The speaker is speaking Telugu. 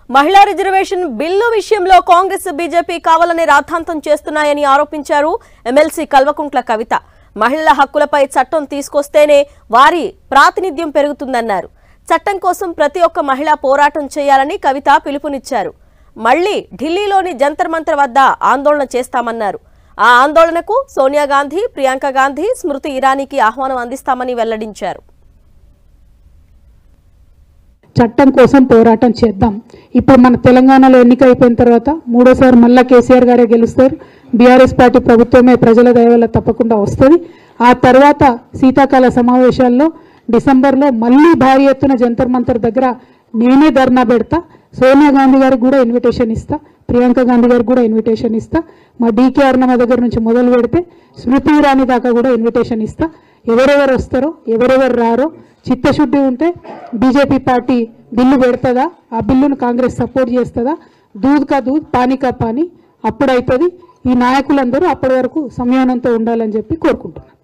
మహిళా రిజర్వేషన్ బిల్లు విషయంలో కాంగ్రెస్ బీజేపీ కావాలని రాద్ధాంతం చేస్తున్నాయని ఆరోపించారు ఎమ్మెల్సీ కల్వకుంట్ల కవిత మహిళల హక్కులపై చట్టం తీసుకొస్తేనే వారి ప్రాతినిధ్యం పెరుగుతుందన్నారు చట్టం కోసం ప్రతి ఒక్క మహిళ పోరాటం చేయాలని కవిత పిలుపునిచ్చారు మళ్లీ ఢిల్లీలోని జంతర్ మంతర్ వద్ద ఆందోళన చేస్తామన్నారు ఆ ఆందోళనకు సోనియా గాంధీ ప్రియాంక గాంధీ స్మృతి ఇరానీకి ఆహ్వానం అందిస్తామని వెల్లడించారు చట్టం కోసం పోరాటం చేద్దాం ఇప్పుడు మన తెలంగాణలో ఎన్నిక అయిపోయిన తర్వాత మూడోసారి మళ్ళా కేసీఆర్ గారే గెలుస్తారు బీఆర్ఎస్ పార్టీ ప్రభుత్వమే ప్రజల దయ వల్ల తప్పకుండా వస్తుంది ఆ తర్వాత శీతాకాల సమావేశాల్లో డిసెంబర్లో మళ్ళీ భారీ ఎత్తున జంతర్ మంతర్ దగ్గర నేనే ధర్నా పెడతా సోనియా గాంధీ గారికి కూడా ఇన్విటేషన్ ఇస్తా ప్రియాంక గాంధీ గారికి కూడా ఇన్విటేషన్ ఇస్తా మా డీకే అరుణమ్మ దగ్గర నుంచి మొదలు పెడితే స్మృతి ఇరానీ దాకా కూడా ఇన్విటేషన్ ఇస్తా ఎవరెవరు వస్తారో ఎవరెవరు రారో చిత్తశుద్ధి ఉంటే బీజేపీ పార్టీ బిల్లు పెడుతుందా ఆ బిల్లును కాంగ్రెస్ సపోర్ట్ చేస్తుందా దూద్ కా దూద్ పానీ కా పానీ అప్పుడైతుంది ఈ నాయకులందరూ అప్పటి వరకు సంయమనంతో ఉండాలని చెప్పి కోరుకుంటున్నాను